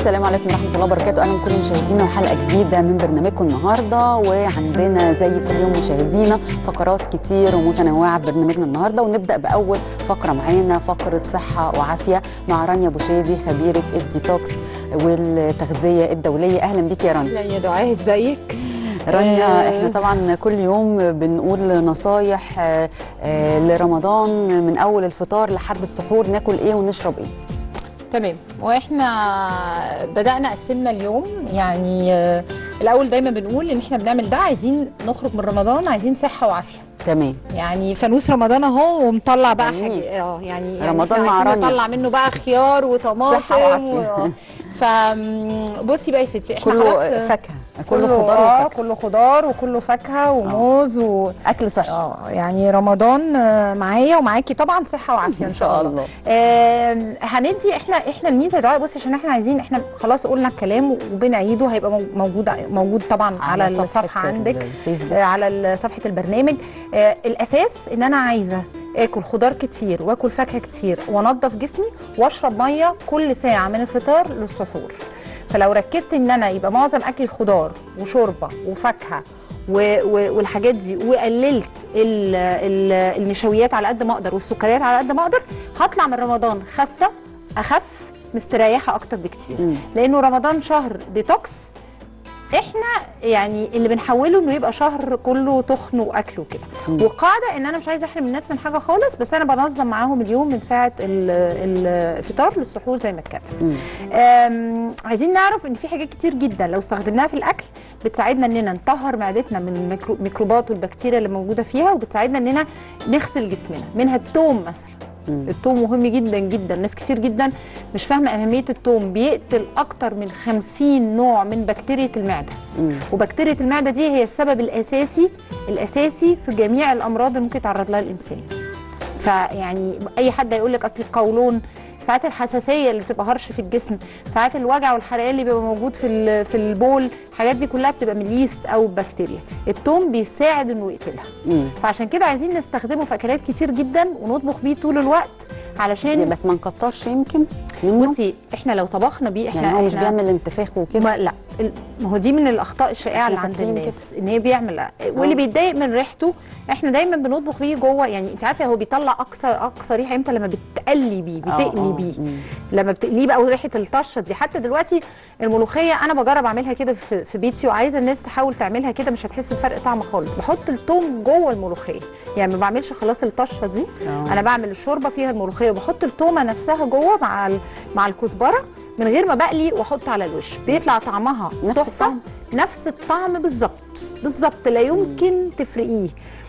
السلام عليكم ورحمه الله وبركاته اهلا بكل مشاهدينا وحلقه جديده من برنامجكم النهارده وعندنا زي كل يوم مشاهدينا فقرات كتير ومتنوعه في برنامجنا النهارده ونبدا باول فقره معانا فقره صحه وعافيه مع رانيا بوشيدي خبيره الديتوكس والتغذيه الدوليه اهلا بيك يا رانيا اهلا يا دعاء ازيك رانيا آه. احنا طبعا كل يوم بنقول نصايح آه، آه، لرمضان من اول الفطار لحد السحور ناكل ايه ونشرب ايه تمام واحنا بدانا قسمنا اليوم يعني آه، الاول دايما بنقول ان احنا بنعمل ده عايزين نخرج من رمضان عايزين صحه وعافيه تمام يعني فانوس رمضان اهو ومطلع بقى جميل. حاجه اه يعني يعني رمضان إحنا مع عايزين رانيا. نطلع منه بقى خيار صحة وطماطم وعافية. و... ف بصي بقى يا ستي احنا كله خلاص فاكهه كله خضار آه، وفاكهه كله خضار وكله فاكهه وموز و... اكل صحي اه يعني رمضان آه، معايا ومعاكي طبعا صحه وعافيه ان شاء الله آم، هندي احنا احنا الميزه دعاء بصي عشان احنا عايزين احنا خلاص قلنا الكلام وبنعيده هيبقى مو- موجود موجود طبعا على, على الصفحه عندك الفيسبوك آه، على ال- صفحه البرنامج آه، الاساس ان انا عايزه اكل خضار كتير واكل فاكهه كتير وانضف جسمي واشرب ميه كل ساعه من الفطار للسحور فلو ركزت ان انا يبقى معظم اكلي خضار وشوربه وفاكهه و- و- والحاجات دي وقللت ال- ال- النشويات على قد ما اقدر والسكريات على قد ما اقدر هطلع من رمضان خاسه اخف مستريحه اكتر بكتير مم. لانه رمضان شهر ديتوكس احنا يعني اللي بنحوله انه يبقى شهر كله تخن واكل وكده والقاعده ان انا مش عايزه احرم الناس من حاجه خالص بس انا بنظم معاهم اليوم من ساعه ال- الفطار للسحور زي ما اتكلم مم. أم، عايزين نعرف ان في حاجات كتير جدا لو استخدمناها في الاكل بتساعدنا اننا نطهر معدتنا من الميكرو- الميكروبات والبكتيريا اللي موجوده فيها وبتساعدنا اننا نغسل جسمنا منها التوم مثلا مم. التوم مهم جدا جدا ناس كتير جدا مش فاهمه اهميه التوم بيقتل اكتر من 50 نوع من بكتيريا المعده مم. وبكتيريا المعده دي هي السبب الاساسي الاساسي في جميع الامراض اللي ممكن يتعرض لها الانسان فيعني اي حد هيقول لك اصل القولون ساعات الحساسيه اللي بتبقى هرش في الجسم ساعات الوجع والحرقان اللي بيبقى موجود في ال- في البول الحاجات دي كلها بتبقى من اليست او بكتيريا التوم بيساعد انه يقتلها مم. فعشان كده عايزين نستخدمه في اكلات كتير جدا ونطبخ بيه طول الوقت علشان بس ما نكترش يمكن منه بصي احنا لو طبخنا بيه احنا يعني هو مش إحنا- بيعمل انتفاخ وكده ما لا ال- ما هو دي من الاخطاء الشائعه اللي إحنا عند فاكرين الناس ان هي بيعمل واللي آه. بيتضايق من ريحته احنا دايما بنطبخ بيه جوه يعني انت عارفه هو بيطلع اقصى اقصى ريحه امتى لما بتقلي بيه آه، بتقلي آه. بيه مم. لما بتقليه بقى وريحه الطشه دي حتى دلوقتي الملوخيه انا بجرب اعملها كده في, في بيتي وعايزه الناس تحاول تعملها كده مش هتحس بفرق طعم خالص بحط التوم جوه الملوخيه يعني ما بعملش خلاص الطشه دي آه. انا بعمل الشوربه فيها الملوخيه وبحط التومه نفسها جوه مع ال- مع الكزبره من غير ما بقلي واحط على الوش بيطلع طعمها نفس تحفه الطعم؟ نفس الطعم بالظبط بالظبط لا يمكن تفرقيه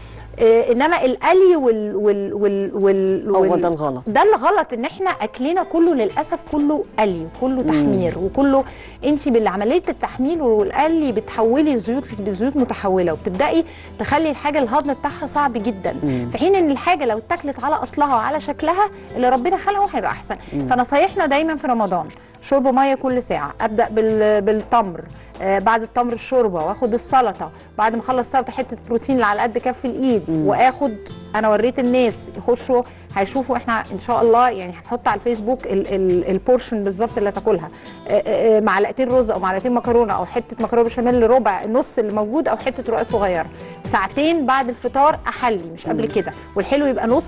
آه انما القلي وال وال وال وال هو وال- ده الغلط. ده الغلط ان احنا اكلنا كله للاسف كله قلي وكله تحمير وكله انت بالعمليه التحميل والقلي بتحولي الزيوت لزيوت متحوله وبتبداي تخلي الحاجه الهضم بتاعها صعب جدا مم. في حين ان الحاجه لو اتاكلت على اصلها وعلى شكلها اللي ربنا خلقه هيبقى احسن فنصايحنا دايما في رمضان شرب ميه كل ساعه ابدا بال- بالتمر آه بعد التمر الشوربه واخد السلطه بعد ما اخلص السلطه حته بروتين اللي على قد كف الايد واخد انا وريت الناس يخشوا هيشوفوا احنا ان شاء الله يعني هنحط على الفيسبوك ال- ال- البورشن بالظبط اللي هتاكلها آه، آه، آه، معلقتين رز او معلقتين مكرونه او حته مكرونه بشاميل ربع النص اللي موجود او حته رقاق صغيره ساعتين بعد الفطار احلي مش قبل كده والحلو يبقى نص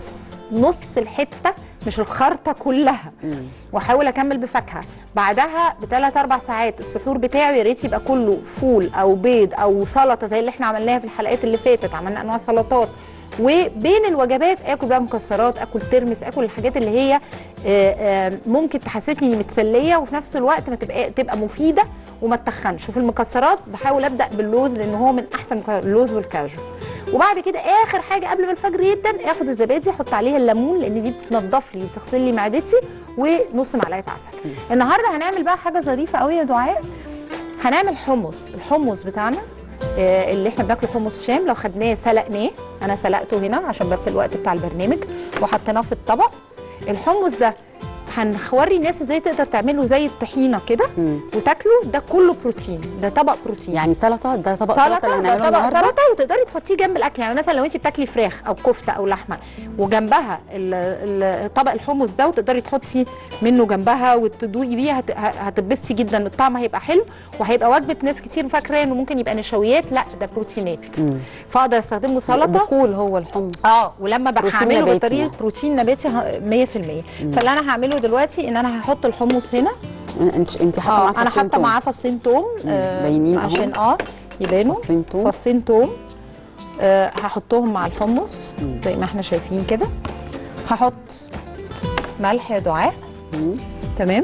نص الحته مش الخرطه كلها واحاول اكمل بفاكهه بعدها بثلاث اربع ساعات السحور بتاعي يا ريت يبقى كله فول او بيض او سلطه زي اللي احنا عملناها في الحلقات اللي فاتت عملنا انواع سلطات وبين الوجبات اكل بقى مكسرات اكل ترمس اكل الحاجات اللي هي آه، آه، ممكن تحسسني اني متسليه وفي نفس الوقت ما تبقى تبقى مفيده وما تتخنش وفي المكسرات بحاول ابدا باللوز لان هو من احسن المك- اللوز والكاجو وبعد كده اخر حاجه قبل ما الفجر يدا اخد الزبادي احط عليها الليمون لان دي بتنضف لي وتغسل لي معدتي ونص معلقه عسل النهارده هنعمل بقى حاجه ظريفه قوي يا دعاء هنعمل حمص الحمص بتاعنا آه، اللي احنا بناكله حمص شام لو خدناه سلقناه انا سلقته هنا عشان بس الوقت بتاع البرنامج وحطيناه في الطبق الحمص ده هنوري الناس ازاي تقدر تعمله زي الطحينه كده مم. وتاكله ده كله بروتين ده طبق بروتين يعني سلطه ده طبق سلطه سلطه اللي ده هنعمله طبق النهارده سلطه وتقدري تحطيه جنب الاكل يعني مثلا لو انت بتاكلي فراخ او كفته او لحمه وجنبها ال- ال- طبق الحمص ده وتقدري تحطي منه جنبها وتدوقي بيه هت- هتتبسطي جدا الطعم هيبقى حلو وهيبقى وجبه ناس كتير فاكره انه ممكن يبقى نشويات لا ده بروتينات مم. فاقدر استخدمه سلطه بقول هو الحمص اه ولما بقى بروتين هعمله نباتي بطريقه يعني. بروتين نباتي ه- 100% فاللي انا هعمله دلوقتي ان انا هحط الحمص هنا انت انت حاطه معاه اه انا فصين حاطه توم. معاه فصين توم آه باينين أهو. عشان اه يبانوا فصين توم. فصين توم آه هحطهم مع الحمص زي ما احنا شايفين كده هحط ملح يا دعاء مم. تمام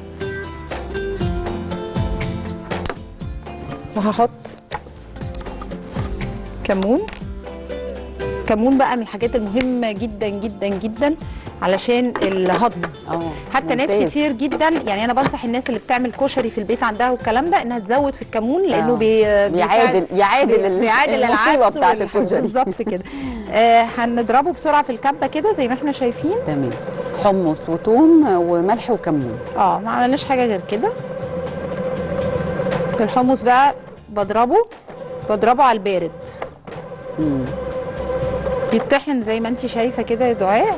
وهحط كمون كمون بقى من الحاجات المهمة جدا جدا جدا علشان الهضم اه حتى ناس ممتاز. كتير جدا يعني انا بنصح الناس اللي بتعمل كشري في البيت عندها والكلام ده انها تزود في الكمون لانه آه. بي بيعادل يعادل بي- ال- بيعادل المصيبه العدس بتاعت والح- الكشري بالظبط كده آه هنضربه بسرعه في الكبه كده زي ما احنا شايفين تمام حمص وتوم وملح وكمون اه ما عملناش حاجه غير كده الحمص بقى بضربه بضربه على البارد مم. يتطحن زي ما انت شايفه كده يا دعاء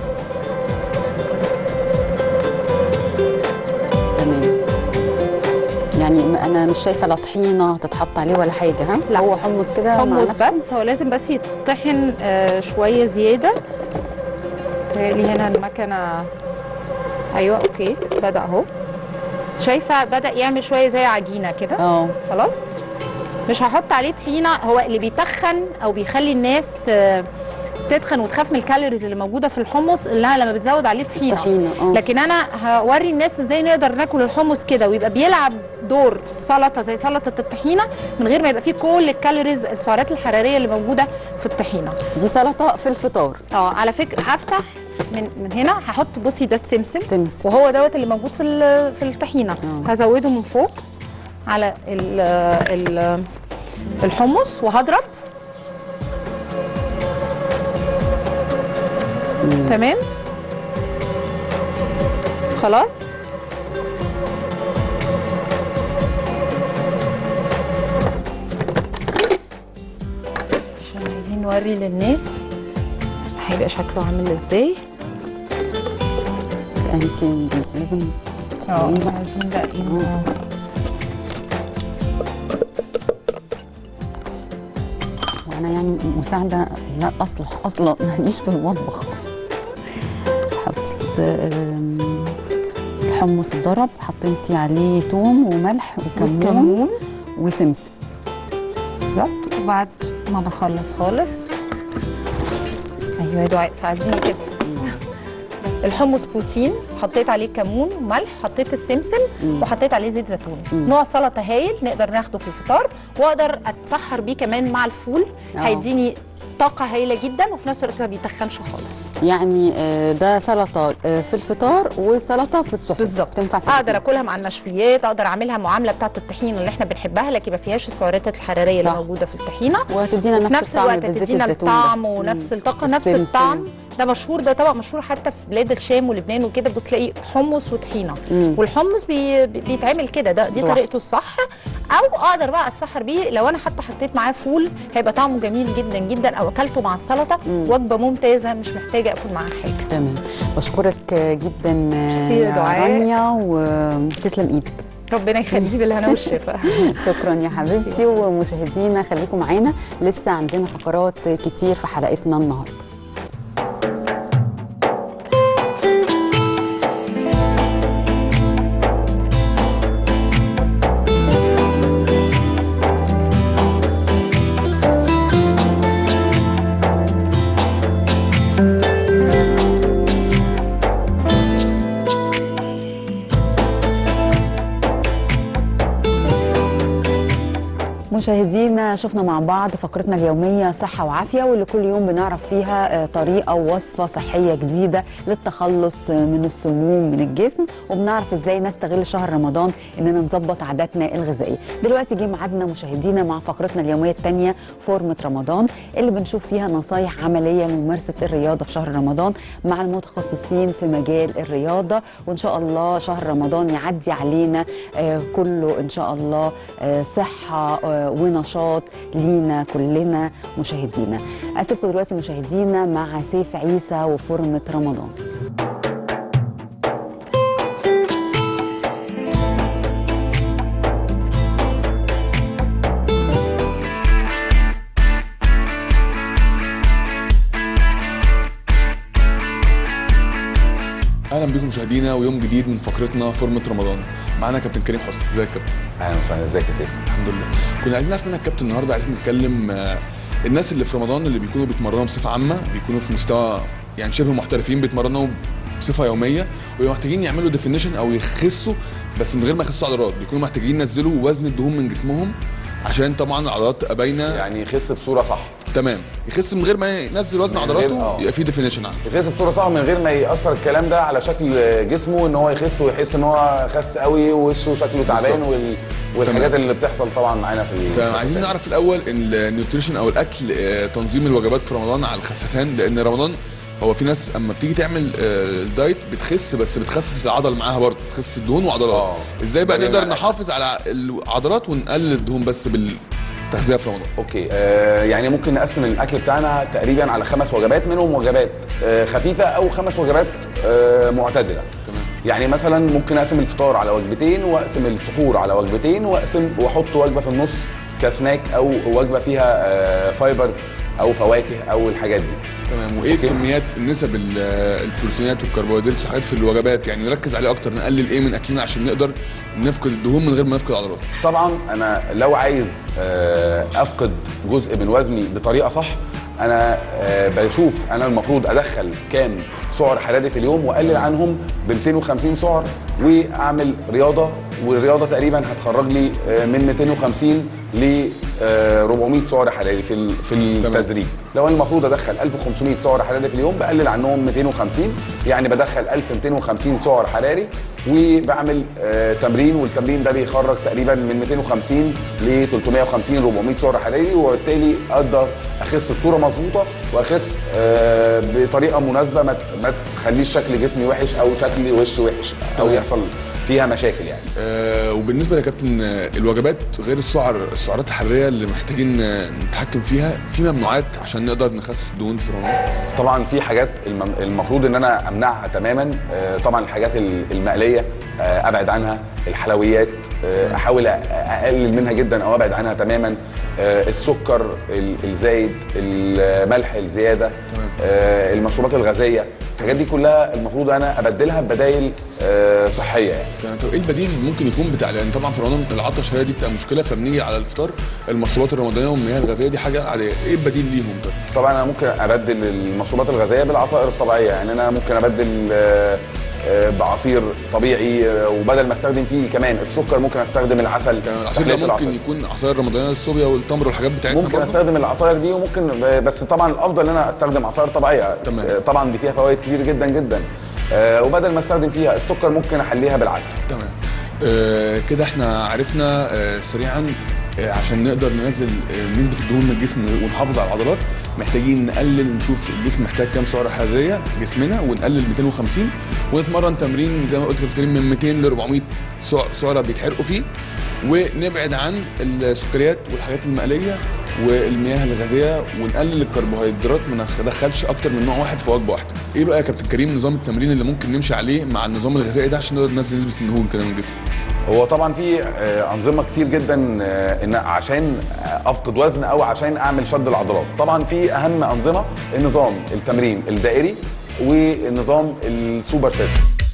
تمام يعني م- انا مش شايفه لا طحينه تتحط عليه ولا حاجه ها لا. هو حمص كده مع حمص نفسه؟ بس هو لازم بس يتطحن آه شويه زياده تهيألي هنا المكنه ايوه اوكي بدا اهو شايفه بدا يعمل شويه زي عجينه كده اه خلاص مش هحط عليه طحينه هو اللي بيتخن او بيخلي الناس ت- تتخن وتخاف من الكالوريز اللي موجوده في الحمص انها لما بتزود عليه طحينه طحينه اه لكن انا هوري الناس ازاي نقدر ناكل الحمص كده ويبقى بيلعب دور السلطه زي سلطه الطحينه من غير ما يبقى فيه كل الكالوريز السعرات الحراريه اللي موجوده في الطحينه دي سلطه في الفطار اه على فكره هفتح من من هنا هحط بصي ده السمسم سمسم وهو دوت اللي موجود في ال- في الطحينه آه. هزوده من فوق على ال ال الحمص وهضرب تمام خلاص عشان عايزين نوري للناس هيبقى شكله عامل ازاي انت لازم اه تقولي بقى. عايزين بقى ايه وانا يعني مساعده لا اصلح اصلا ماليش في المطبخ حطي كده آم، الحمص اتضرب حطيتي عليه توم وملح وكمون كمون وسمسم بالظبط وبعد ما بخلص خالص ايوه يا دعاء ساعديني كده الحمص بروتين حطيت عليه كمون وملح حطيت السمسم مم. وحطيت عليه زيت زيتون مم. نوع سلطه هايل نقدر ناخده في الفطار واقدر اتسحر بيه كمان مع الفول آه. هيديني طاقه هايله جدا وفي نفس الوقت ما بيتخنش خالص يعني آه، ده سلطه آه، في الفطار وسلطه في السحور بالظبط تنفع في اقدر الاتنين. اكلها مع النشويات اقدر اعملها معامله بتاعه الطحينه اللي احنا بنحبها لكن ما فيهاش السعرات الحراريه اللي صح. موجوده في الطحينه وهتدينا في نفس, نفس الطعم الوقت بالزيت هتدينا الزيتون ده. الطعم مم. ونفس الطاقه نفس والسمسم. الطعم ده مشهور ده طبق مشهور حتى في بلاد الشام ولبنان وكده بص تلاقي حمص وطحينه مم. والحمص بي بي- بيتعمل كده ده دي لوحده. طريقته الصح او اقدر بقى اتسحر بيه لو انا حتى حطيت معاه فول هيبقى طعمه جميل جدا جدا او اكلته مع السلطه مم. وجبه ممتازه مش محتاجه اكل معاها حاجه تمام بشكرك آه، جدا آه، ميرسي يا دعاء. رانيا وتسلم ايدك ربنا يخليه بالهنا والشفا شكرا يا حبيبتي ومشاهدينا خليكم معانا لسه عندنا فقرات كتير في حلقتنا النهارده مشاهدينا شفنا مع بعض فقرتنا اليومية صحة وعافية واللي كل يوم بنعرف فيها آه، طريقة ووصفة صحية جديدة للتخلص آه، من السموم من الجسم وبنعرف ازاي نستغل شهر رمضان اننا نظبط عاداتنا الغذائية دلوقتي جه ميعادنا مشاهدينا مع فقرتنا اليومية الثانية فورمة رمضان اللي بنشوف فيها نصايح عملية لممارسة الرياضة في شهر رمضان مع المتخصصين في مجال الرياضة وان شاء الله شهر رمضان يعدي علينا آه، كله ان شاء الله آه، صحة آه، ونشاط لينا كلنا مشاهدينا اسيبكم دلوقتي مشاهدينا مع سيف عيسى وفورمة رمضان اهلا بكم مشاهدينا ويوم جديد من فقرتنا فورمه رمضان معانا كابتن كريم حسني ازيك يا كابتن اهلا وسهلا ازيك يا سيدي الحمد لله كنا عايزين نعرف منك كابتن النهارده عايزين نتكلم آه، الناس اللي في رمضان اللي بيكونوا بيتمرنوا بصفه عامه بيكونوا في مستوى يعني شبه محترفين بيتمرنوا بصفه يوميه وبيبقوا محتاجين يعملوا ديفينيشن او يخسوا بس من غير ما يخسوا عضلات بيكونوا محتاجين ينزلوا وزن الدهون من جسمهم عشان طبعا العضلات تبقى باينه يعني يخس بصوره صح تمام يخس من غير ما ينزل وزن من غير- عضلاته آه. يبقى في ديفينيشن عنه يخس بصوره صح من غير ما ياثر الكلام ده على شكل جسمه ان هو يخس ويحس ان هو خس قوي ووشه شكله تعبان بالظبط. وال... والحاجات تمام. اللي بتحصل طبعا معانا في ال- تمام عايزين نعرف الاول النيوتريشن او الاكل آه، تنظيم الوجبات في رمضان على الخسسان لان رمضان هو في ناس اما بتيجي تعمل آه، الدايت بتخس بس بتخسس العضل معاها برضه بتخسس الدهون وعضلات آه. ازاي بقى ده نقدر بيبقى- نحافظ على العضلات ونقلل الدهون بس بالتغذيه في رمضان اوكي آه يعني ممكن نقسم الاكل بتاعنا تقريبا على خمس وجبات منهم وجبات آه خفيفه او خمس وجبات آه معتدله تمام. يعني مثلا ممكن اقسم الفطار على وجبتين واقسم السحور على وجبتين واقسم واحط وجبه في النص كسناك او وجبه فيها آه فايبرز او فواكه او الحاجات دي تمام وايه أوكي. كميات النسب ال- آه، البروتينات والكربوهيدرات والحاجات في الوجبات يعني نركز عليه اكتر نقلل ايه من اكلنا عشان نقدر نفقد الدهون من غير ما نفقد عضلات طبعا انا لو عايز آه، افقد جزء من وزني بطريقه صح انا آه، بشوف انا المفروض ادخل كام سعر حراري في اليوم واقلل عنهم ب 250 سعر واعمل رياضه والرياضه تقريبا هتخرج لي آه، من 250 ل آه، 400 سعر حراري في ال- في التدريب لو انا المفروض ادخل 1500 سعر حراري في اليوم بقلل عنهم 250 يعني بدخل 1250 سعر حراري وبعمل آه، تمرين والتمرين ده بيخرج تقريبا من 250 ل 350 400 سعر حراري وبالتالي اقدر اخس بصوره مظبوطه واخس آه، بطريقه مناسبه ما ت- ما تخليش شكل جسمي وحش او شكل وش وحش او تمام. يحصل فيها مشاكل يعني آه، وبالنسبه لكابتن آه، الوجبات غير السعر السعرات الحراريه اللي محتاجين آه، نتحكم فيها في ممنوعات عشان نقدر نخسس الدهون في رمضان طبعا في حاجات الم- المفروض ان انا امنعها تماما آه، طبعا الحاجات ال- المقليه آه، ابعد عنها الحلويات آه، احاول أ- اقلل منها جدا او ابعد عنها تماما آه، السكر ال- الزايد الملح الزياده تمام. آه، المشروبات الغازيه الحاجات دي كلها المفروض انا ابدلها ببدائل آه، صحيه يعني تمام. طب ايه البديل اللي ممكن يكون بتاع لان طبعا في رمضان العطش هي دي بتبقى مشكله فبنيجي على الفطار المشروبات الرمضانيه والمياه الغازيه دي حاجه عاديه ايه البديل ليهم طيب طبعا انا ممكن ابدل المشروبات الغازيه بالعصائر الطبيعيه يعني انا ممكن ابدل آه، آه، بعصير طبيعي آه، وبدل ما استخدم فيه كمان السكر ممكن استخدم العسل تمام العصير ده تحلية ممكن يكون عصائر رمضانيه الصوبيا والتمر والحاجات بتاعتنا ممكن برضه؟ استخدم العصائر دي وممكن بس طبعا الافضل ان انا استخدم عصائر طبيعيه تمام. آه، طبعا دي فيها فوائد كتير جدا جدا آه، وبدل ما استخدم فيها السكر ممكن احليها بالعسل تمام آه كده احنا عرفنا آه سريعا آه عشان نقدر ننزل آه نسبه الدهون من الجسم ونحافظ على العضلات محتاجين نقلل نشوف الجسم محتاج كام سعره حراريه جسمنا ونقلل 250 ونتمرن تمرين زي ما قلت كابتن كريم من 200 ل 400 سع- سعره بيتحرقوا فيه ونبعد عن السكريات والحاجات المقليه والمياه الغازيه ونقلل الكربوهيدرات ما ندخلش اكتر من نوع واحد في وجبه واحده. ايه بقى يا كابتن كريم نظام التمرين اللي ممكن نمشي عليه مع النظام الغذائي ده عشان نقدر ننزل نسبه الدهون كده من الجسم؟ هو طبعا في آه، انظمه كتير جدا آه، ان عشان آه، افقد وزن او عشان اعمل شد العضلات طبعا في اهم انظمه النظام التمرين الدائري والنظام السوبر سيتس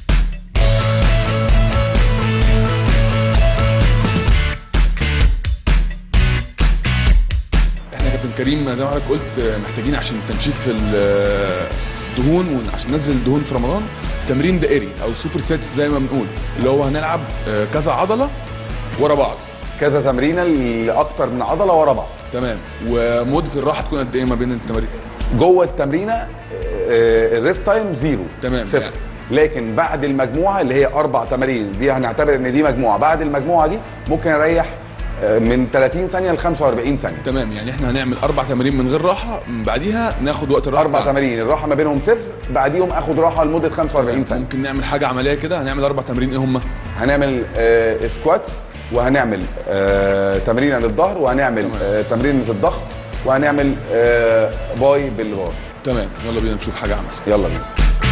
احنا يا كابتن كريم زي ما حضرتك قلت آه، محتاجين عشان تنشيف ال- الدهون وعشان ننزل الدهون في رمضان تمرين دائري او سوبر سيتس زي ما بنقول اللي هو هنلعب آه، كذا عضله ورا بعض كذا تمرينه لاكتر من عضله ورا بعض تمام ومده الراحه تكون قد ايه ما بين التمارين جوه التمرينه آه، الريست تايم زيرو تمام. صفر لكن بعد المجموعه اللي هي اربع تمارين دي هنعتبر ان دي مجموعه بعد المجموعه دي ممكن اريح آه، من 30 ثانيه ل 45 ثانيه تمام يعني احنا هنعمل اربع تمارين من غير راحه من بعديها ناخد وقت الراحه اربع بتاعنا. تمارين الراحه ما بينهم صفر بعديهم اخد راحه لمده 45 ثانيه ممكن نعمل حاجه عمليه كده هنعمل اربع تمارين ايه هم هنعمل آه سكواتس وهنعمل آه تمرينه للظهر وهنعمل آه تمرينه الضغط وهنعمل آه باي بالبار تمام يلا بينا نشوف حاجه عمليه يلا بينا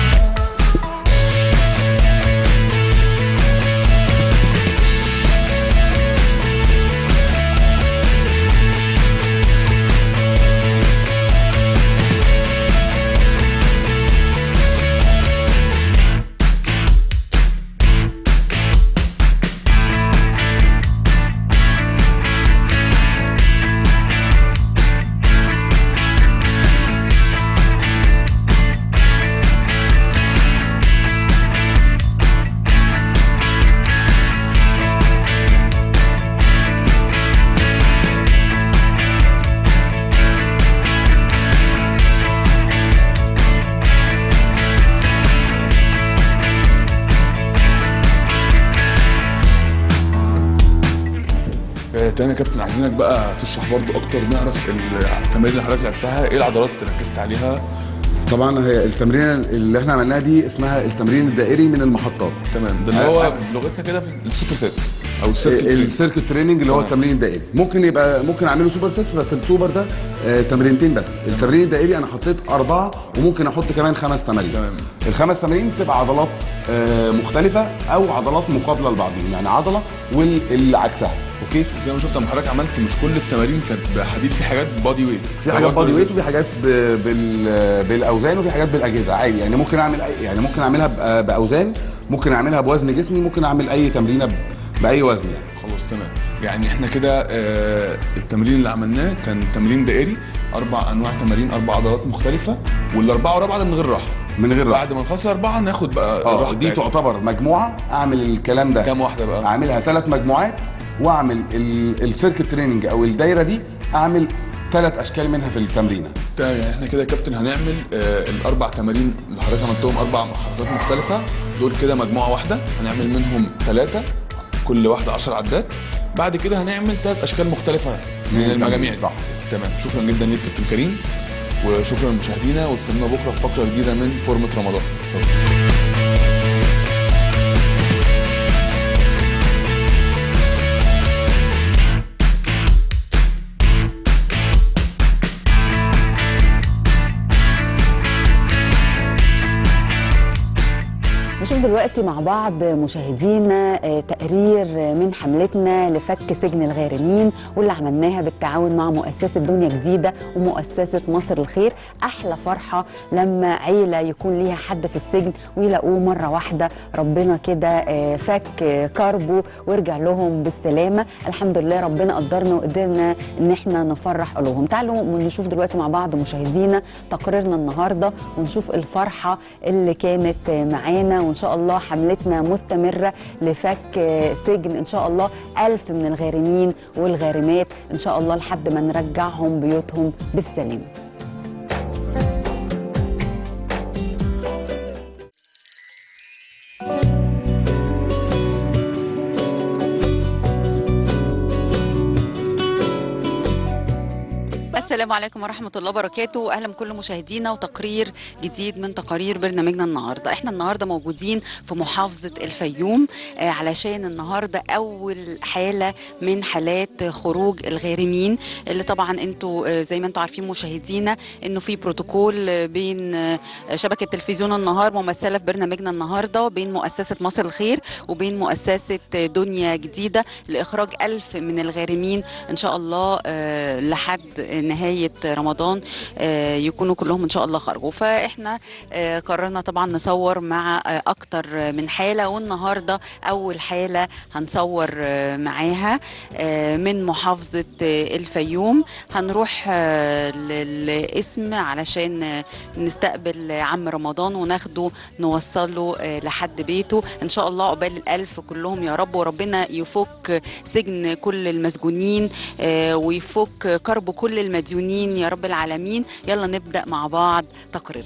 آه تاني يا كابتن عايزينك بقى تشرح برضو اكتر نعرف التمارين اللي حضرتك لعبتها ايه العضلات اللي ركزت عليها طبعا هي التمرين اللي احنا عملناها دي اسمها التمرين الدائري من المحطات تمام ده اللي آه، هو آه. بلغتنا كده في السوبر سيتس او السيركل تريننج. السيركت تريننج اللي هو تمام. التمرين الدائري ممكن يبقى ممكن اعمله سوبر سيتس بس السوبر ده آه، تمرينتين بس التمرين الدائري انا حطيت اربعه وممكن احط كمان خمس تمارين تمام. الخمس تمارين بتبقى عضلات آه، مختلفه او عضلات مقابله لبعضهم يعني عضله واللي عكسها اوكي زي ما شفت لما حضرتك عملت مش كل التمارين كانت بحديد في حاجات بادي ويت في حاجات بادي ويت وفي حاجات ب- بال- بالاوزان وفي حاجات بالاجهزه عادي يعني ممكن اعمل أي يعني ممكن اعملها بأ- باوزان ممكن اعملها بوزن جسمي ممكن اعمل اي تمرينه ب- باي وزن يعني خلاص تمام يعني احنا كده آه التمرين اللي عملناه كان تمرين دائري اربع انواع تمارين اربع عضلات مختلفه والاربعه ورا بعض من غير راحه من غير راحه بعد ما نخلص اربعه ناخد بقى اه الراحه دي بتاعتنا. تعتبر مجموعه اعمل الكلام ده كام واحده بقى اعملها ثلاث مجموعات واعمل ال- السيركت تريننج او الدايره دي اعمل ثلاث اشكال منها في التمرينه تمام يعني احنا كده يا كابتن هنعمل آه الاربع تمارين اللي حضرتك عملتهم اربع حركات مختلفه دول كده مجموعه واحده هنعمل منهم ثلاثه كل واحده 10 عدات بعد كده هنعمل ثلاث اشكال مختلفه من من المجاميع التمرين، دي. صح. تمام شكرا جدا ليك كابتن كريم وشكرا لمشاهدينا واستنونا بكره في فقره جديده من فورمه رمضان نشوف دلوقتي مع بعض مشاهدينا آه، تقرير من حملتنا لفك سجن الغارمين واللي عملناها بالتعاون مع مؤسسة دنيا جديدة ومؤسسة مصر الخير أحلى فرحة لما عيلة يكون ليها حد في السجن ويلاقوه مرة واحدة ربنا كده آه، فك آه، كربه ويرجع لهم بالسلامة الحمد لله ربنا قدرنا وقدرنا ان احنا نفرح قلوبهم تعالوا نشوف دلوقتي مع بعض مشاهدينا تقريرنا النهارده ونشوف الفرحه اللي كانت معانا وان شاء الله حملتنا مستمره لفك سجن ان شاء الله ألف من الغارمين والغارمات ان شاء الله لحد ما نرجعهم بيوتهم بالسلامه السلام عليكم ورحمة الله وبركاته أهلا بكل مشاهدينا وتقرير جديد من تقارير برنامجنا النهاردة احنا النهاردة موجودين في محافظة الفيوم آه علشان النهاردة أول حالة من حالات خروج الغارمين اللي طبعا انتوا آه زي ما انتوا عارفين مشاهدينا انه في بروتوكول آه بين آه شبكة تلفزيون النهار ممثلة في برنامجنا النهاردة بين مؤسسة مصر الخير وبين مؤسسة آه دنيا جديدة لإخراج ألف من الغارمين إن شاء الله آه لحد نهاية نهايه رمضان آه، يكونوا كلهم ان شاء الله خرجوا فاحنا آه، قررنا طبعا نصور مع آه، اكتر من حاله والنهارده اول حاله هنصور آه، معاها آه، من محافظه آه، الفيوم هنروح آه، للاسم علشان آه، نستقبل عم رمضان وناخده نوصله آه، لحد بيته ان شاء الله عقبال الالف كلهم يا رب وربنا يفك سجن كل المسجونين آه، ويفك كرب كل المديونين يا رب العالمين يلا نبدا مع بعض تقريرنا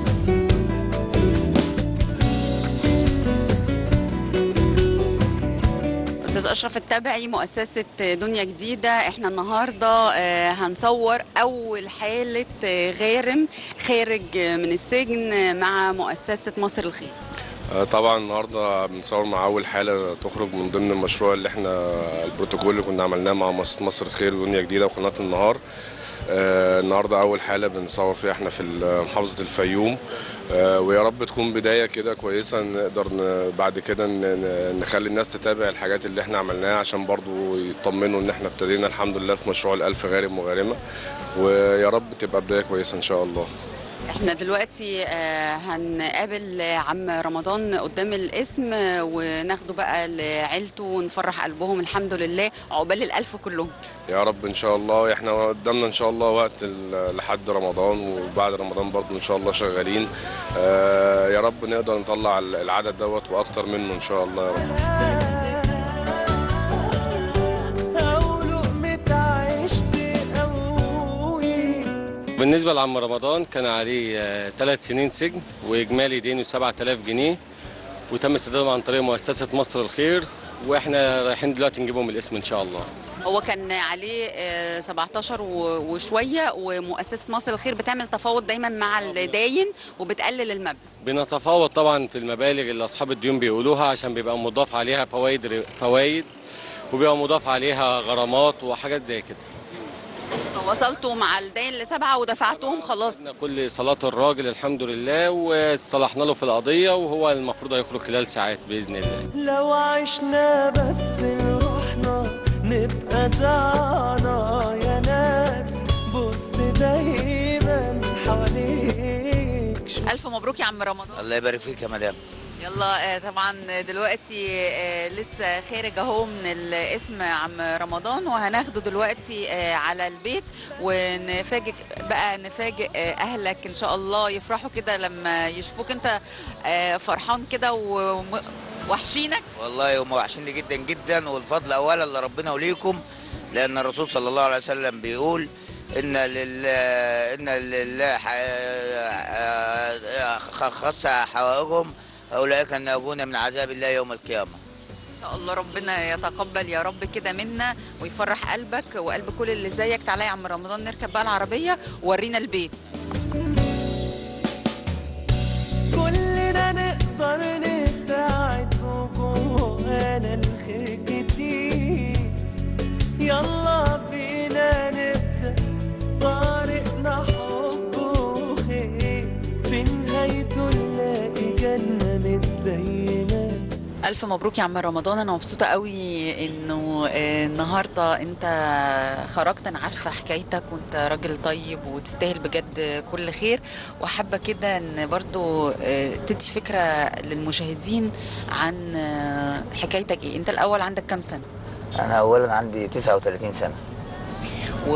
استاذ اشرف التبعي مؤسسه دنيا جديده احنا النهارده آه، هنصور اول حاله آه، غارم خارج من السجن مع مؤسسه مصر الخير آه، طبعا النهارده بنصور مع اول حاله تخرج من ضمن المشروع اللي احنا البروتوكول اللي كنا عملناه مع مؤسسه مصر الخير ودنيا جديده وقناه النهار آه، النهارده اول حاله بنصور فيها احنا في محافظه الفيوم آه، ويا رب تكون بدايه كده كويسه نقدر ن- بعد كده ن- ن- نخلي الناس تتابع الحاجات اللي احنا عملناها عشان برضو يطمنوا ان احنا ابتدينا الحمد لله في مشروع الألف غارم وغارمه ويا رب تبقى بدايه كويسه ان شاء الله احنا دلوقتي آه، هنقابل عم رمضان قدام الاسم آه، وناخده بقى لعيلته ونفرح قلبهم الحمد لله عقبال الالف كلهم يا رب ان شاء الله احنا قدامنا ان شاء الله وقت ال- لحد رمضان وبعد رمضان برضو ان شاء الله شغالين آه يا رب نقدر نطلع ال- العدد دوت واكتر منه ان شاء الله يا رب أو لقمة عيش تقوي بالنسبة لعم رمضان كان عليه ثلاث سنين سجن وإجمالي دينه 7000 جنيه وتم استدامه عن طريق مؤسسة مصر الخير واحنا رايحين دلوقتي نجيبهم الاسم ان شاء الله هو كان عليه آه، 17 و- وشويه ومؤسسه مصر الخير بتعمل تفاوض دايما مع الداين وبتقلل المبلغ بنتفاوض طبعا في المبالغ اللي اصحاب الديون بيقولوها عشان بيبقى مضاف عليها فوائد فوائد وبيبقى مضاف عليها غرامات وحاجات زي كده وصلتوا مع الداين لسبعه ودفعتهم خلاص خلصنا كل صلاة الراجل الحمد لله واصطلحنا له في القضية وهو المفروض هيخرج خلال ساعات بإذن الله لو عشنا بس لروحنا نبقى دعنا يا ناس بص دايما حواليك شوف الف مبروك يا عم رمضان الله يبارك فيك يا مدام يلا آه، طبعا دلوقتي آه، لسه خارج اهو من الاسم عم رمضان وهناخده دلوقتي آه، على البيت ونفاجئ بقى نفاجئ آه، اهلك ان شاء الله يفرحوا كده لما يشوفوك انت آه، فرحان كده وم- وحشينك والله هم وحشيني جدا جدا والفضل اولا لربنا وليكم لان الرسول صلى الله عليه وسلم بيقول ان لله ان لله ح- خص حوائجهم اولئك الناجون من عذاب الله يوم القيامه ان شاء الله ربنا يتقبل يا رب كده منا ويفرح قلبك وقلب كل اللي زيك تعالى يا عم رمضان نركب بقى العربيه وورينا البيت كلنا نقدر نساعد وجوانا الخير كتير يلا بينا نبدأ طريقنا حب وخير في نهايته نلاقي جنة متزينة ألف مبروك يا عم رمضان أنا مبسوطة قوي إنه آه، النهاردة أنت خرجت أنا عارفة حكايتك وأنت راجل طيب وتستاهل بجد كل خير وحابة كده إن برضو آه، تدي فكرة للمشاهدين عن آه، حكايتك إيه أنت الأول عندك كام سنة انا اولا عندي 39 سنه و...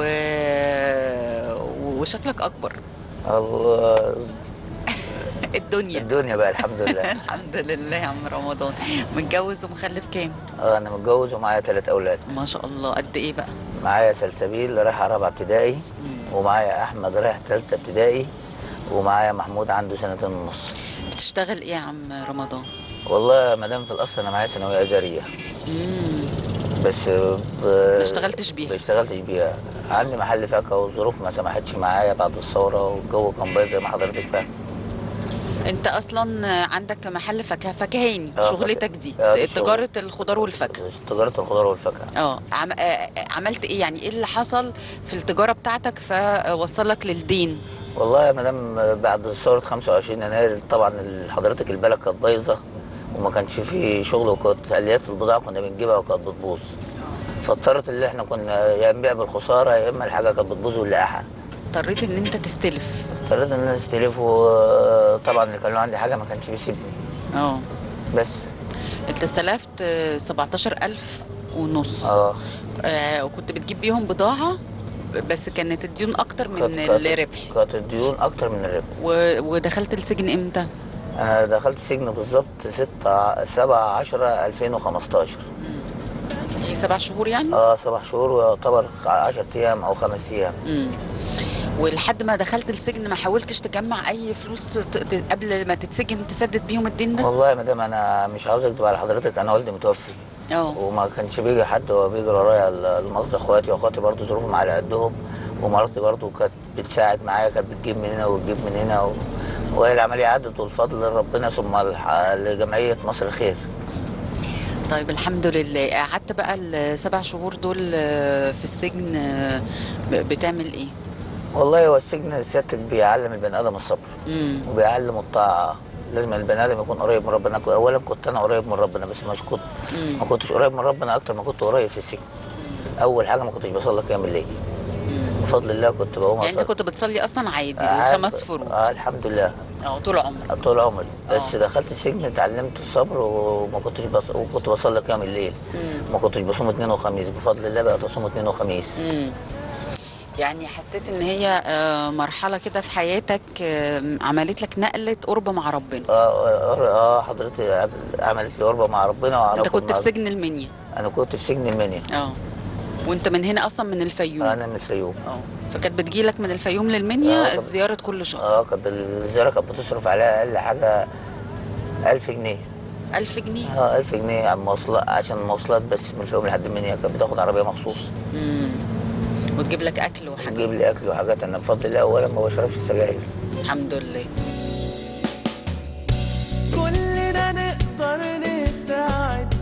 وشكلك أكبر الله الدنيا الدنيا بقى الحمد لله الحمد لله يا عم رمضان متجوز ومخلف كام آه، انا متجوز ومعايا ثلاث اولاد ما شاء الله قد إيه بقى معايا سلسبيل رايحه رابعه ابتدائي ومعايا احمد رايح ثالثه ابتدائي ومعايا محمود عنده سنتين ونص بتشتغل إيه يا عم رمضان والله يا مدام في الاصل انا معايا ثانويه ازهريه مم. بس ب... ما اشتغلتش بيها. ما اشتغلتش بيها عندي محل فاكهه والظروف ما سمحتش معايا بعد الثوره والجو كان بايظ زي ما حضرتك فاهم انت اصلا عندك محل فاكهه فاكهاني آه، شغلتك فاكهة. دي آه، الشغل. تجاره الخضار والفاكهه تجاره الخضار والفاكهه اه عم... آه، عملت ايه يعني ايه اللي حصل في التجاره بتاعتك فوصلك للدين والله يا مدام بعد ثوره 25 يناير طبعا حضرتك البلد كانت بايظه وما كانش فيه شغل وكانت اليات البضاعه كنا بنجيبها وكانت بتبوظ فاضطرت اللي احنا كنا يا نبيع بالخساره يا اما الحاجه كانت بتبوظ ونلاقيها اضطريت ان انت تستلف اضطريت ان انا استلف وطبعا اللي كان له عندي حاجه ما كانش بيسيبني اه بس انت استلفت آه، 17000 ونص اه آه وكنت بتجيب بيهم بضاعه بس كانت الديون اكتر من كانت- كانت- الربح كانت الديون اكتر من الربح و... ودخلت السجن امتى؟ انا دخلت سجن بالظبط 6 7 10 2015 يعني سبع شهور يعني؟ اه سبع شهور ويعتبر 10 ايام او خمس ايام امم ولحد ما دخلت السجن ما حاولتش تجمع اي فلوس ت... ت... قبل ما تتسجن تسدد بيهم الدين ده؟ والله يا مدام انا مش عاوز اكدب على حضرتك انا والدي متوفي اه وما كانش بيجي حد هو بيجري ورايا المؤاخذه اخواتي واخواتي برضه ظروفهم على قدهم ومراتي برضه كانت بتساعد معايا كانت بتجيب من هنا وتجيب من هنا و... وهي العمليه عدت والفضل لربنا ثم الح- لجمعيه مصر الخير طيب الحمد لله قعدت بقى السبع شهور دول آه، في السجن آه، ب- بتعمل ايه؟ والله هو السجن سيادتك بيعلم البني ادم الصبر امم وبيعلم الطاعه لازم البني ادم يكون قريب من ربنا اولا كنت انا قريب من ربنا بس مش كنت ما كنتش قريب من ربنا اكتر ما كنت قريب في السجن اول حاجه ما كنتش بصلي قيام الليل بفضل الله كنت بقوم يعني انت أصلي. كنت بتصلي اصلا عادي آه، الخمس فروض اه الحمد لله اه طول عمرك طول عمري بس آه. دخلت السجن اتعلمت الصبر وما كنتش بص... وكنت بصلي قيام الليل ما كنتش بصوم اثنين وخميس بفضل الله بقيت اصوم اثنين وخميس امم يعني حسيت ان هي آه، مرحله كده في حياتك آه، عملت لك نقله قرب مع ربنا اه اه, آه حضرتك قبل- عملت لي قربه مع ربنا وعرفت انت كنت في سجن المنيا انا كنت في سجن المنيا اه وانت من هنا اصلا من الفيوم انا من الفيوم اه فكانت بتجيلك من الفيوم آه، للمنيا طب- الزياره كل شهر اه كانت الزياره كانت بتصرف عليها اقل حاجه 1000 جنيه 1000 جنيه اه 1000 جنيه على المواصلات عشان المواصلات بس من الفيوم لحد المنيا كانت بتاخد عربيه مخصوص امم وتجيب لك اكل وحاجات تجيب لي اكل وحاجات انا بفضل الله اولا ما بشربش السجاير الحمد لله كلنا نقدر نساعد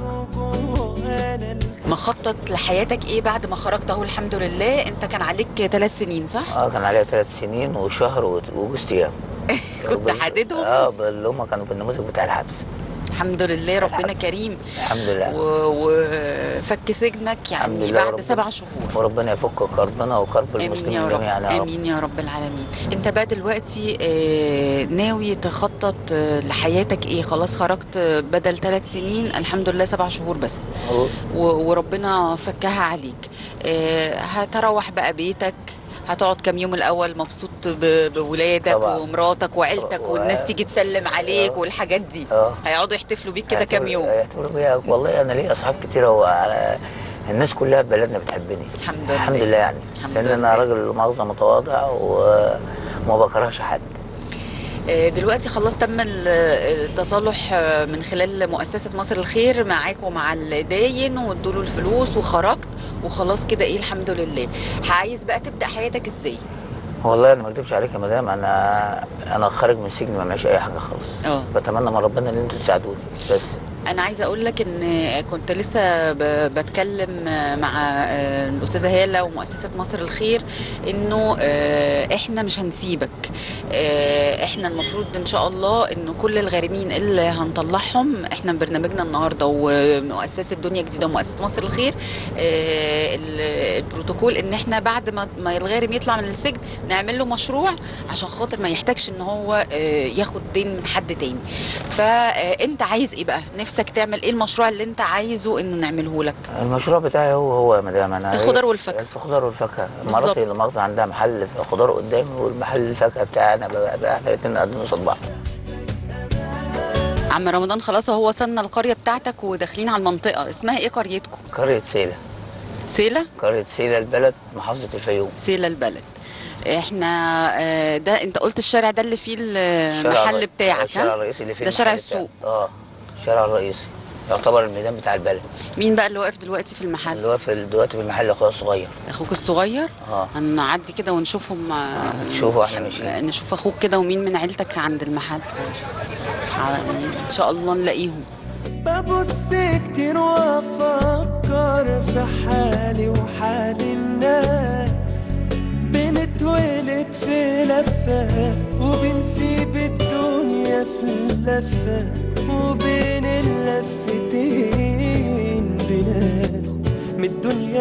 وجوانا الخير مخطط لحياتك ايه بعد ما خرجت اهو الحمد لله انت كان عليك ثلاث سنين صح؟ اه كان عليها ثلاث سنين وشهر و- وجوز ايام كنت بال- حاددهم؟ اه اللي هم كانوا في النموذج بتاع الحبس الحمد لله ربنا كريم الحمد لله و- وفك سجنك الحمد يعني لله بعد ربنا- سبع شهور وربنا يفك كربنا وكرب امين المسلمين يا رب جميعا يا رب امين يا رب العالمين انت بقى دلوقتي آه، ناوي تخطط آه، لحياتك ايه خلاص خرجت آه، بدل ثلاث سنين الحمد لله سبع شهور بس و- وربنا فكها عليك آه، هتروح بقى بيتك هتقعد كام يوم الاول مبسوط ب- بولادك طبعا. ومراتك وعيلتك و- والناس تيجي تسلم عليك آه. والحاجات دي اه هيقعدوا يحتفلوا بيك كده كام هيعتبروا- يوم هيعتبروا بيها والله انا ليا اصحاب كتير وعلى الناس كلها في بلدنا بتحبني الحمد لله الحمد لله يعني الحمد لان لله. انا راجل مؤاخذه متواضع وما بكرهش حد آه، دلوقتي خلاص تم ال- التصالح آه، من خلال مؤسسة مصر الخير معاك ومع الداين وادوا له الفلوس وخرجت وخلاص كده ايه الحمد لله عايز بقى تبدأ حياتك ازاي والله انا ما اكذبش عليك يا مدام انا انا خارج من السجن ما معيش اي حاجه خالص اه بتمنى من ربنا ان انتوا تساعدوني بس انا عايزه اقول لك ان كنت لسه ب- بتكلم مع آه، الاستاذه هاله ومؤسسه مصر الخير انه آه، احنا مش هنسيبك آه، احنا المفروض ان شاء الله ان كل الغارمين اللي هنطلعهم احنا برنامجنا النهارده ومؤسسه دنيا جديده ومؤسسه مصر الخير آه، ال- البروتوكول ان احنا بعد ما ما الغارم يطلع من السجن نعمل له مشروع عشان خاطر ما يحتاجش ان هو آه، ياخد دين من حد تاني فانت عايز ايه بقى نفسك تعمل ايه المشروع اللي انت عايزه انه نعمله لك المشروع بتاعي هو هو يا مدام انا الخضار والفاكهة. الخضار والفاكهه بالظبط. مراتي اللي مؤاخذه عندها محل خضار قدامي والمحل الفاكهه بتاعي انا بقى بقى احنا الاثنين قاعدين قصاد بعض عم رمضان خلاص هو وصلنا القريه بتاعتك وداخلين على المنطقه اسمها ايه قريتكم قريه سيله سيله قريه سيله البلد محافظه الفيوم سيله البلد احنا آه، ده انت قلت الشارع ده اللي فيه الشارع المحل الرئي- بتاعك الشارع ها الرئيسي اللي فيه ده شارع المحل بتاعي. السوق اه الشارع الرئيسي يعتبر الميدان بتاع البلد مين بقى اللي واقف دلوقتي في المحل اللي هو في دلوقتي في المحل اخويا الصغير اخوك الصغير اه هنعدي كده ونشوفهم آه، نشوفه احنا ماشيين نشوف اخوك كده ومين من عيلتك عند المحل ع- ان شاء الله نلاقيهم ببص كتير وافكر في حالي وحال الناس بنتولد في لفة وبنسيب الدنيا في لفة وبين اللفتين بناخد من الدنيا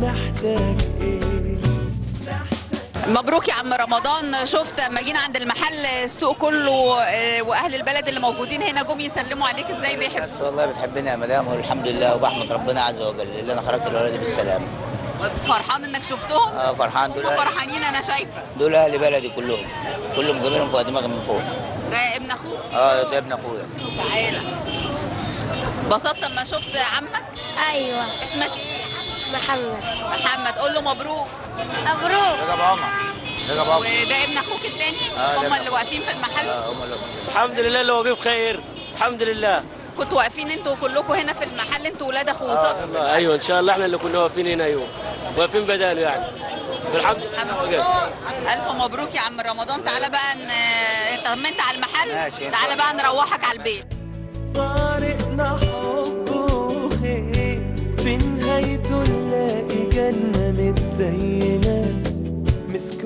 محتاج ايه مبروك يا عم رمضان شفت لما جينا عند المحل السوق كله آه، واهل البلد اللي موجودين هنا جم يسلموا عليك ازاي بيحبوا بس والله بتحبني يا مدام والحمد لله وبحمد ربنا عز وجل اللي انا خرجت الولاد بالسلام فرحان انك شفتهم اه فرحان دول هم أهل فرحانين انا شايفه دول اهل بلدي كلهم كلهم جايبينهم فوق دماغي من فوق ده ابن اخوك اه ده ابن اخويا تعالى انبسطت لما شفت عمك ايوه اسمك ايه محمد محمد قول له مبروك مبروك رجب عمر رجب عمر وده ابن اخوك التاني آه، ده هم ابن اللي واقفين في المحل اه هم اللي الحمد لله اللي واقف خير الحمد لله كنتوا واقفين انتوا كلكم هنا في المحل انتوا ولاد اخوه صح؟ ايوه ان شاء الله احنا اللي كنا واقفين هنا ايوه واقفين بداله يعني الحمد لله واقف. الف مبروك يا عم رمضان تعالى بقى ن... طمنت على المحل ماشي. تعالى بقى نروحك على البيت طريقنا حب وخير في نهايته نلاقي جنة متزينة مسك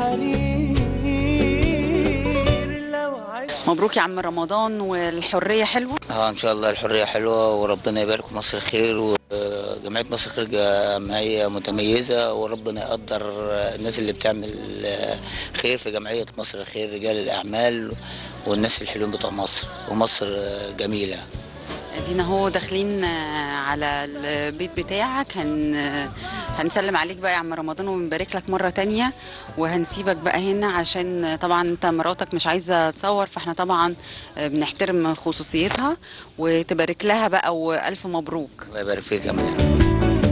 وحرير لو عشت مبروك يا عم رمضان والحريه حلوه اه ان شاء الله الحريه حلوه وربنا يبارك في مصر خير وجمعيه مصر خير جمعيه متميزه وربنا يقدر الناس اللي بتعمل خير في جمعيه مصر الخير رجال الاعمال والناس الحلوين بتوع مصر ومصر جميله ادينا اهو داخلين آه، على البيت بتاعك هن آه، هنسلم عليك بقى يا عم رمضان ونبارك لك مره تانية وهنسيبك بقى هنا عشان آه، طبعا انت مراتك مش عايزه تصور فاحنا طبعا آه، بنحترم خصوصيتها وتبارك لها بقى والف مبروك الله يبارك فيك يا مدام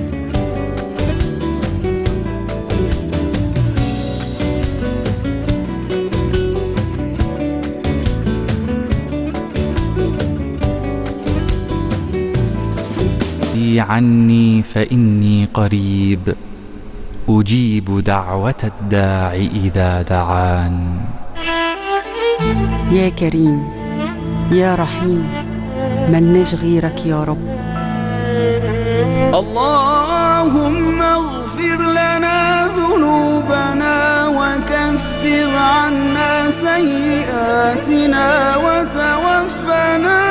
لي عني فإني قريب أجيب دعوة الداع إذا دعان يا كريم يا رحيم ملناش غيرك يا رب اللهم اغفر لنا ذنوبنا وكفر عنا سيئاتنا وتوفنا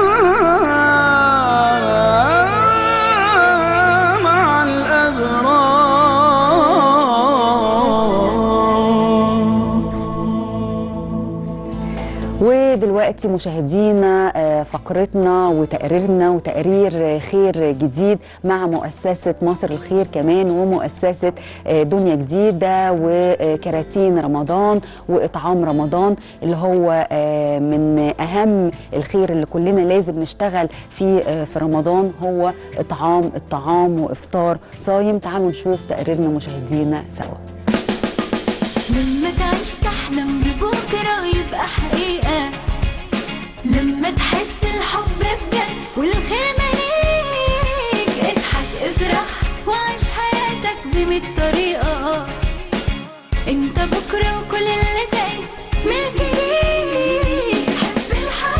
مع الأبرار ودلوقتي مشاهدينا آه، فقرتنا وتقريرنا وتقرير آه، خير جديد مع مؤسسة مصر الخير كمان ومؤسسة آه، دنيا جديدة وكراتين رمضان وإطعام رمضان اللي هو آه، من أهم الخير اللي كلنا لازم نشتغل فيه آه، في رمضان هو إطعام الطعام وإفطار صايم تعالوا نشوف تقريرنا مشاهدينا سوا لما تعيش تحلم ببكرة يبقى حقيقة لما تحس الحب بجد والخير مليك اضحك افرح وعيش حياتك بمية طريقة انت بكرة وكل اللي جاي ملك ليك حب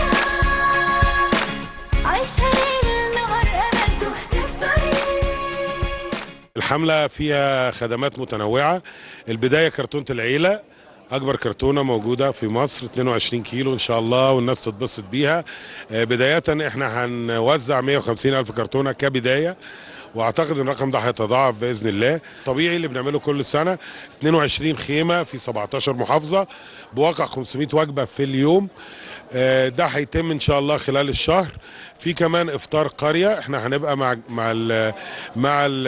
الحياة عيشها ليل نهار امل تهتف طريق الحملة فيها خدمات متنوعة البداية كرتونة العيلة أكبر كرتونة موجودة في مصر 22 كيلو إن شاء الله والناس تتبسط بيها آه، بداية إحنا هنوزع 150 ألف كرتونة كبداية واعتقد ان الرقم ده هيتضاعف باذن الله طبيعي اللي بنعمله كل سنه 22 خيمه في 17 محافظه بواقع 500 وجبه في اليوم آه، ده هيتم ان شاء الله خلال الشهر في كمان افطار قريه احنا هنبقى مع مع ال مع ال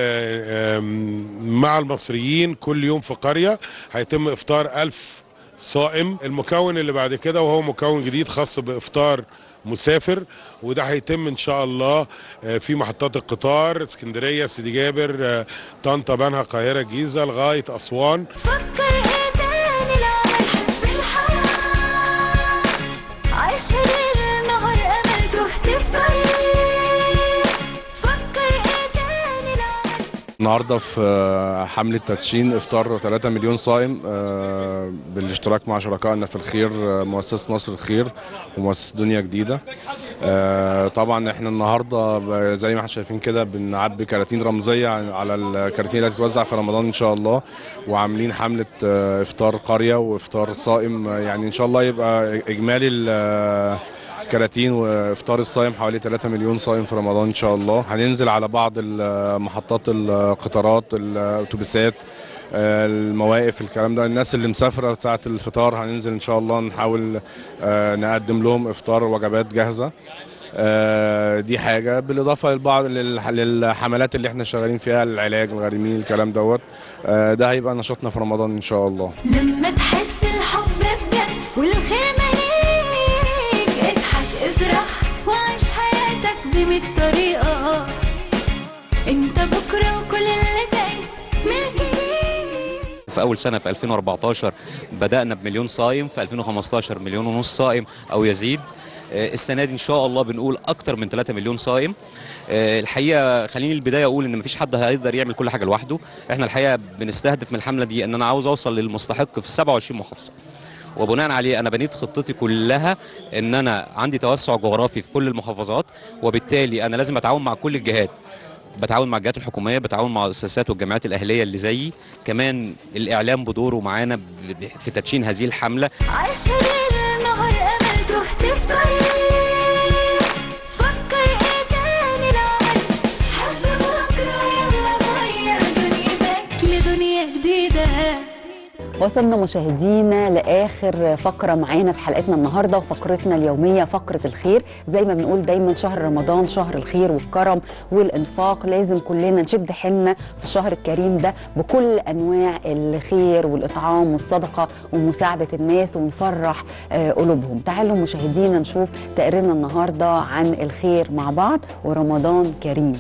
مع المصريين كل يوم في قريه هيتم افطار ألف صائم المكون اللي بعد كده وهو مكون جديد خاص بافطار مسافر وده هيتم ان شاء الله آه، في محطات القطار اسكندريه سيدي جابر آه، طنطا بنها القاهره الجيزه لغايه اسوان فكر ايه تاني العمل حب الحياة عيشها ليل نهار امل تهتف طريق فكر ايه تاني العمل النهارده في آه، حملة تدشين افطار 3 مليون صائم آه، بالاشتراك مع شركائنا في الخير آه، مؤسسة مصر الخير ومؤسسة دنيا جديدة آه، طبعا احنا النهارده ب- زي ما احنا شايفين كده بنعبي كراتين رمزية عن- على الكراتين اللي هتتوزع في رمضان ان شاء الله وعاملين حملة آه، افطار قرية وافطار صائم آه، يعني ان شاء الله يبقى اجمالي ال- آه، الكراتين وافطار الصايم حوالي 3 مليون صايم في رمضان ان شاء الله هننزل على بعض ال- محطات القطارات الاتوبيسات آه، المواقف الكلام ده الناس اللي مسافره ساعه الفطار هننزل ان شاء الله نحاول آه، نقدم لهم افطار وجبات جاهزه آه، دي حاجه بالاضافه للبعض للح- للحملات اللي احنا شغالين فيها العلاج الغارمين الكلام دوت آه، ده هيبقى نشاطنا في رمضان ان شاء الله لما تحس الحب بجد والخير مليك اضحك افرح وعيش حياتك دي من الطريقة انت بكرة وكل اللي جاي ملك ليك في اول سنه في 2014 بدانا بمليون صايم في 2015 مليون ونص صائم او يزيد آه، السنه دي ان شاء الله بنقول اكتر من 3 مليون صائم آه، الحقيقه خليني البدايه اقول ان مفيش حد هيقدر يعمل كل حاجه لوحده احنا الحقيقه بنستهدف من الحمله دي ان انا عاوز اوصل للمستحق في 27 محافظه وبناء عليه انا بنيت خطتي كلها ان انا عندي توسع جغرافي في كل المحافظات وبالتالي انا لازم اتعاون مع كل الجهات بتعاون مع الجهات الحكوميه بتعاون مع المؤسسات والجمعيات الاهليه اللي زيي كمان الاعلام بدوره معانا ب- في تدشين هذه الحمله عايش ليل نهار امل تهت في طريق فكر ايه تاني لو عملت حب بكره يلا نغير دنيتك لدنيا جديده وصلنا مشاهدينا لاخر فقره معانا في حلقتنا النهارده وفقرتنا اليوميه فقره الخير زي ما بنقول دايما شهر رمضان شهر الخير والكرم والانفاق لازم كلنا نشد حيلنا في الشهر الكريم ده بكل انواع الخير والاطعام والصدقه ومساعده الناس ونفرح آه، قلوبهم تعالوا مشاهدينا نشوف تقريرنا النهارده عن الخير مع بعض ورمضان كريم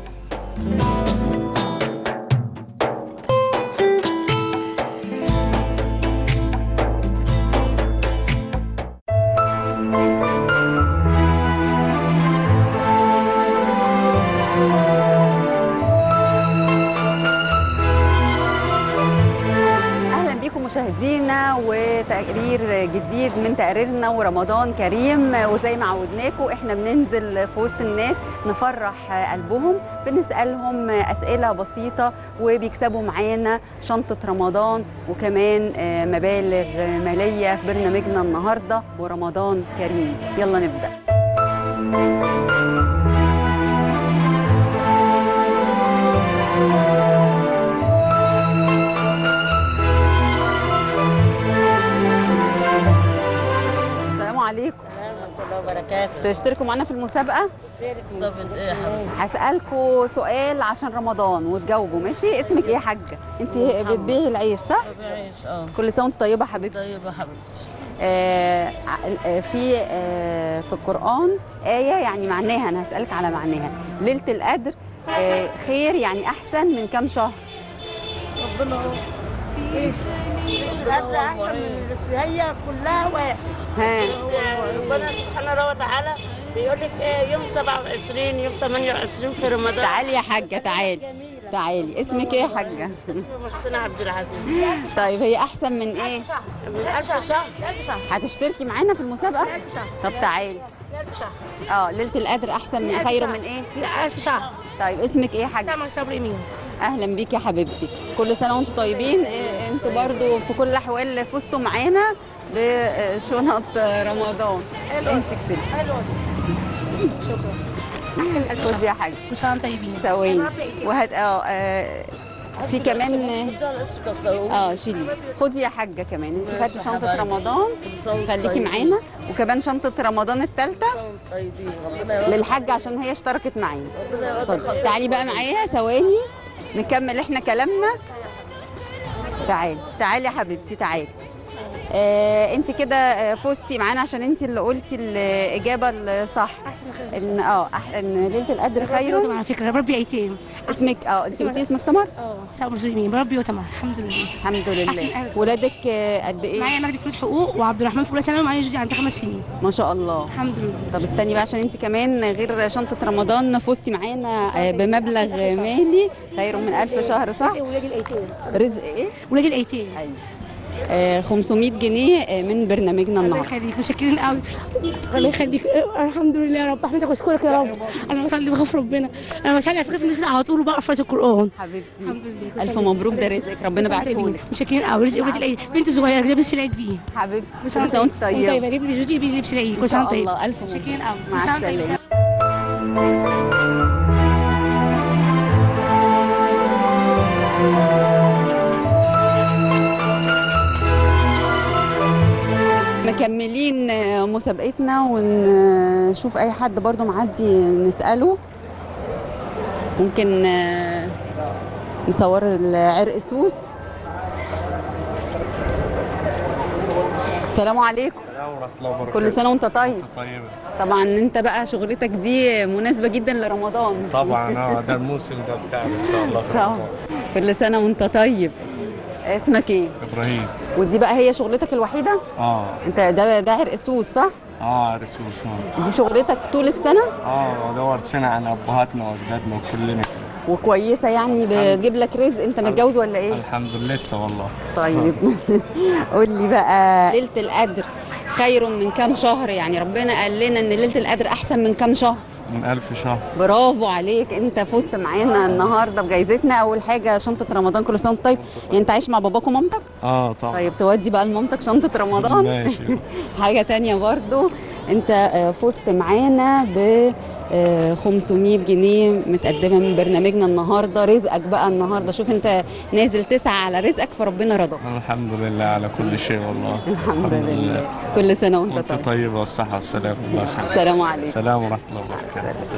اهلا بيكم مشاهدينا وتقرير جديد من تقريرنا ورمضان كريم وزي ما عودناكم احنا بننزل في وسط الناس نفرح قلبهم بنسالهم اسئله بسيطه وبيكسبوا معانا شنطه رمضان وكمان آه، مبالغ ماليه في برنامجنا النهارده ورمضان كريم يلا نبدا السلام عليكم الله وبركاته تشتركوا معانا في المسابقه اشترك صفة ايه يا حبيبتي هسألكوا سؤال عشان رمضان وتجاوبوا ماشي اسمك ايه يا حاجة انت محمد. بتبيعي العيش صح بعيش اه كل سنة وانت طيبة حبيبتي طيبة حبيبتي آه ع- آه، في آه في القرآن آية يعني معناها أنا هسألك على معناها ليلة القدر آه خير يعني أحسن من كام شهر ربنا ايش القدر احسن من هي كلها واحد ها ربنا سبحانه وتعالى بيقول لك ايه يوم 27 يوم 28 في رمضان تعالي يا حاجة تعالي تعالي اسمك ايه يا حاجة محسنة عبد العزيز طيب هي أحسن من ايه من 1000 شهر هتشتركي معانا في المسابقة طب تعالي 1000 شهر اه ليلة القدر أحسن من ألف خير شهر. من ايه لا 1000 شهر طيب اسمك ايه يا حاجة سامع صبري مين اهلا بيك يا حبيبتي كل سنه وانتم طيبين إيه، انتوا برضو في كل الاحوال فزتوا معانا بشنط رمضان حلوة. انت كسبتي حلوة شكرا خدي يا حاجه كل سنة طيبين ثواني وهت اه آه، في كمان اه شيلي خدي يا حاجه كمان انت خدتي شنطه رمضان خليكي معانا وكمان شنطه رمضان الثالثه طيبين ربنا يوفقك. للحاجه عشان هي اشتركت معانا ربنا يوفقك. اتفضلي تعالي بقى معايا ثواني نكمل احنا كلامنا تعالي تعالي يا حبيبتي تعالي آه انت كده آه، فزتي معانا عشان انت اللي قلتي الاجابه الصح ان اه أح- ان ليله القدر خير على فكرة بربي ايتام اسمك اه انت قلتي اسمك سمر اه سامع مسلمين بربي وتمام الحمد لله الحمد أحسن لله حاجة. ولادك آه، قد ايه معايا مجدي في حقوق وعبد الرحمن في اولى ثانوي ومعايا جدي عندها خمس سنين ما شاء الله الحمد لله طب استني بقى عشان انت كمان غير شنطه رمضان فزتي معانا آه، بمبلغ مالي خير من ألف شهر صح ولاد الايتام رزق ايه ولاد الايتام ايوه آه، 500 جنيه آه، من برنامجنا الله النهارده يخليك متشكرين قوي الله يخليك الحمد لله يا رب احمدك واشكرك يا رب انا بصلي بخاف ربنا انا بصلي على فكره في المسجد على طول وبحفظ القران حبيبتي الحمد لله الف مبروك ده رزقك ربنا بعتهولك متشكرين قوي رزق ولاد العيد بنت صغيره جايبه لبس العيد بيه حبيبتي كل سنه كل سنه وانت طيبه طيبه جايب لي جوزي بيه لبس العيد كل إن سنه شاء طيبه الله الف مبروك متشكرين قوي مع كل سنة طيبة. السلامه مكملين آه، مسابقتنا ونشوف اي حد برضو معدي نساله ممكن آه، نصور العرق سوس السلام عليكم السلام ورحمة الله وبركاته كل سنه وانت طيب وانت طيبة طبعا انت بقى شغلتك دي مناسبه جدا لرمضان طبعا اه ده الموسم ده بتاعنا ان شاء الله في طبعا. رمضان كل سنه وانت طيب اسمك ايه ابراهيم ودي بقى هي شغلتك الوحيده اه انت ده ده عرق سوس صح اه رسوس اه دي شغلتك طول السنه اه ودور سنة عن ابهاتنا واجدادنا وكلنا وكويسه يعني بتجيب لك رزق انت متجوز ولا ايه الحمد لله لسه والله طيب قول لي بقى ليله القدر خير من كام شهر يعني ربنا قال لنا ان ليله القدر احسن من كام شهر من ألف شهر برافو عليك انت فزت معانا النهارده بجايزتنا اول حاجه شنطه رمضان كل سنه وانت طيب يعني انت عايش مع باباك ومامتك اه طبعا طيب تودي بقى لمامتك شنطه رمضان ماشي حاجه تانية برضو انت آه، فزت معانا ب آه، 500 جنيه متقدمه من برنامجنا النهارده رزقك بقى النهارده شوف انت نازل تسعى على رزقك فربنا رضاك الحمد لله على كل شيء والله الحمد لله كل سنه وانت وانت طيب طيبة والصحة والسلامة الله يخليك السلام عليكم. السلام ورحمة الله وبركاته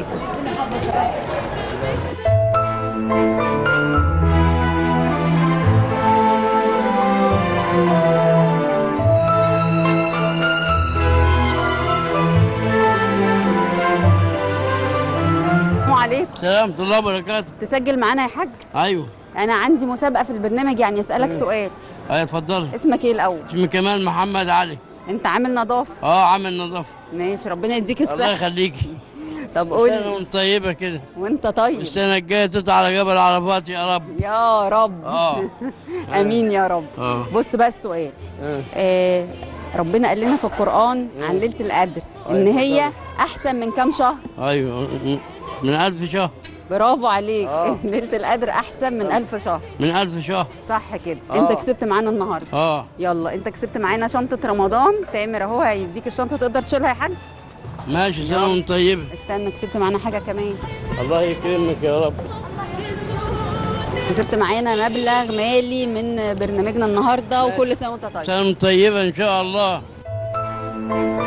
السلام عليكم سلام ورحمة الله وبركاته تسجل معانا يا حاج ايوه انا عندي مسابقه في البرنامج يعني اسالك مم. سؤال ايوه اتفضلي اسمك ايه الاول اسمي كمال محمد علي انت عامل نظافه اه عامل نظافه ماشي ربنا يديك الله الصحه يخليكي طب قول سنة لي وانت طيبة كده وانت طيب السنة الجاية تطلع على جبل عرفات يا رب يا رب اه امين يا رب اه بص بقى السؤال آه. آه ربنا قال لنا في القران عن ليله القدر ان أيوة، هي اتفضلي. احسن من كام شهر ايوه من ألف شهر برافو عليك آه. ليله القدر احسن من ألف شهر من ألف شهر صح كده آه. انت كسبت معانا النهارده اه يلا انت كسبت معانا شنطه رمضان تامر اهو هيديك الشنطه تقدر تشيلها يا حاج ماشي سنة وانت طيبة استنى كسبت معانا حاجه كمان الله يكرمك يا رب كسبت معانا مبلغ مالي من برنامجنا النهارده وكل سنه وانت طيب سنة وانت طيبة إن شاء الله